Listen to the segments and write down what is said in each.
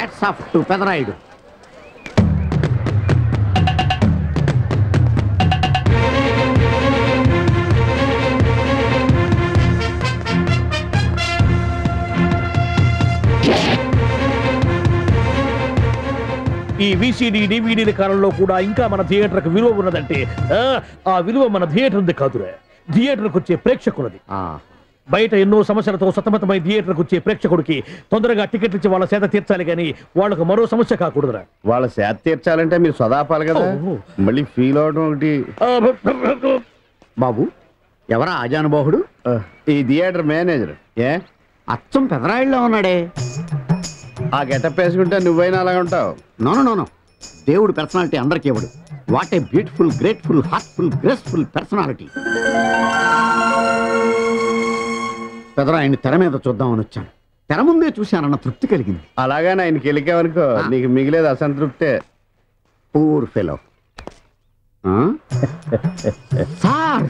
Hats off to Pedarayudu ఈ VCD డివిడీల కాలంలో కూడా ఇంకా మన థియేటర్కి విలువ ఉన్నదంటే ఆ, ఆ విలువ మన థియేటర్ ఉంది కాదురా థియేటర్కి వచ్చే ప్రేక్షకులది బయట ఎన్నో సమస్యలతో సతమతమై థియేటర్కి వచ్చే ప్రేక్షకుడికి తొందరగా టికెట్లు ఇచ్చి వాళ్ళ సేద తీర్చాలి కానీ వాళ్ళకు మరో సమస్య కాకూడదురా వాళ్ళ సేద తీర్చాలంటే మీరు సదాపాలి కదా ఓహో. మళ్ళీ ఫీల్ అవడం ఒకటి ఆ, బాబు ఎవరా ఆజానుబాహుడు ఆ, ఈ థియేటర్ మేనేజర్ ఏ అచ్చం పెదరాయుడులో ఉన్నాడే ఆ గెటప్ వేసుకుంటే నువ్వైనా అలాగ ఉంటావు నోను నోను దేవుడు పర్సనాలిటీ అందరికీ ఇవ్వడు what a beautiful grateful heartful graceful personality పెదరాయుడిని తెర మీద చూద్దామని వచ్చాను తెర ముందే చూశానన్న తృప్తి కలిగింది అలాగని ఆయనకి వెళ్ళికావనుకో ఆ. నీకు మిగిలేదు అసంతృప్తే పూర్ ఫెలో సార్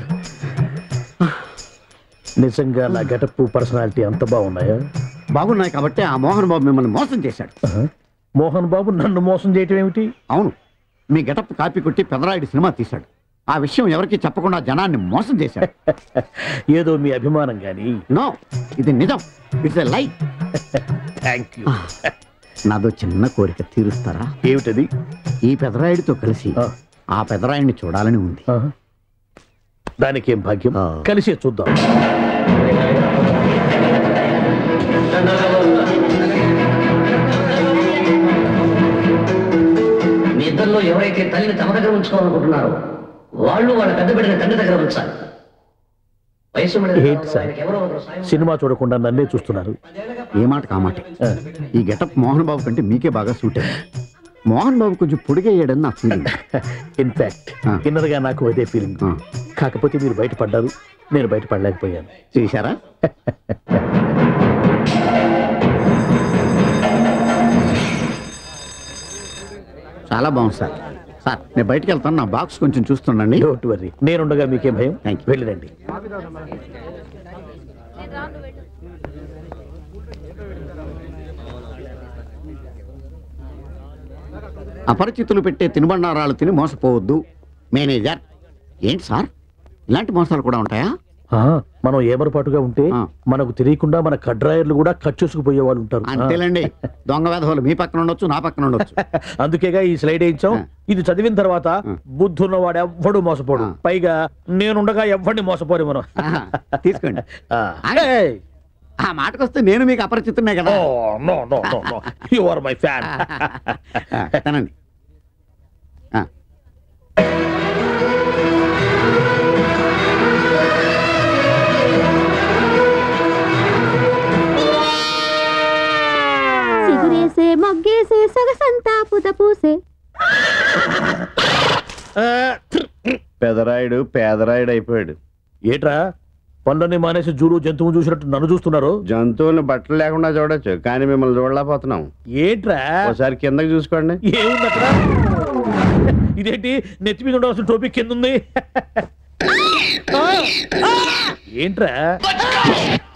నిజంగా నా గెటప్ పర్సనాలిటీ అంత బాగున్నాయా బాగున్నాయి కాబట్టి ఆ మోహన్ బాబు మిమ్మల్ని మోసం చేశాడు మోహన్ బాబు నన్ను మోసం చేయటం ఏమిటి అవును మీ గెటప్ కాపీ కొట్టి పెదరాయుడు సినిమా తీశాడు ఆ విషయం ఎవరికీ చెప్పకుండా జనాన్ని మోసం చేశాడు ఏదో మీ అభిమానం గాని నో ఇది నిజం ఇట్స్ ఎ లై థ్యాంక్ యూ నాదో చిన్న కోరిక తీరుస్తారా ఏమిటది ఈ పెదరాయుడితో కలిసి ఆ. ఆ పెదరాయుడిని చూడాలని ఉంది ఆ. దానికేం భాగ్యం ఆ. కలిసే చూద్దాం మీ ఇద్దరిలో ఎవరైతే తల్లిని తమ దగ్గర ఉంచుకోవాలనుకుంటున్నారో వాళ్ళు వాళ్ళ పెద్ద బిడ్డని తండ్రి దగ్గర ఉంచాలి వయసు మీద ఏంటి సార్? ఆయనకి ఎవరో ఒకరు సాయం సినిమా చూడకుండా నన్నే చూస్తున్నారు ఏ మాట కామాట ఈ గెటప్ మోహన్ బాబు కంటే మీకే బాగా సూట్ అయింది మోహన్ బాబు కొంచెం పొడిగయ్యాడని నా ఫీలింగ్ ఇన్ఫాక్ట్ ఆ. ఇన్నర్ గా నాకు అదే ఫీలింగ్ ఆ. కాకపోతే మీరు బయటపడ్డారు నేను బయటపడలేకపోయాను చూశారా చాలా బాగుంది సార్ సార్ నేను బయటికి వెళ్తాను నా బాక్స్ కొంచెం చూస్తుండండి డోంట్ వర్రీ నేనుండగా మీకేం భయం Thank you. వెళ్ళిరండి అపరిచితులు పెట్టే తినుబండారాలు తిని మోసపోవద్దు మేనేజర్ ఏంటి సార్ ఇలాంటి మోసాలు కూడా ఉంటాయా ఆ, మనం ఏమరపాటుగా ఉంటే ఆ. మనకు తెలియకుండా మన కడ్రాయర్లు కూడా కచ్చేసుకుపోయే వాళ్ళు ఉంటారు ఆ. అంతేలేండి దొంగ వేధవులు మీ పక్కన ఉండొచ్చు నా పక్కన ఉండొచ్చు అందుకేగా ఈ స్లైడ్ వేయించాం ఆ. ఇది చదివిన తర్వాత ఆ. బుద్ధున్నవాడు ఎవ్వడు మోసపోడు ఆ. పైగా నేనుండగా ఎవ్వడిని మోసపోరు మనం ఆహా, తీసుకోండి ఆ. అరే. ఏయ్. ఆ మాటకొస్తే నేను మీకు అపరిచితున్నే కదా ఓ, no, no, no, no. You are my fan. ఆ, తినండి ఆ, సిగురేసే మొగ్గేసే సొగసంతా పుత పూసే ఆ, పెదరాయుడు పేదరాయుడు అయిపోయాడు ఏట్రా పనులన్నీ మానేసి జూలు జంతువు చూసినట్టు నన్ను చూస్తున్నారు జంతువులను బట్టలు లేకుండా చూడొచ్చు కానీ మిమ్మల్ని చూడలేకపోతున్నాం ఏట్రా ఒకసారి కిందకి చూసుకోండి ఏముంది అక్కడ ఇదేంటి నెత్తి మీద ఉండవలసిన టోపీ కింద ఉంది ఆ! ఆ! ఏంట్రా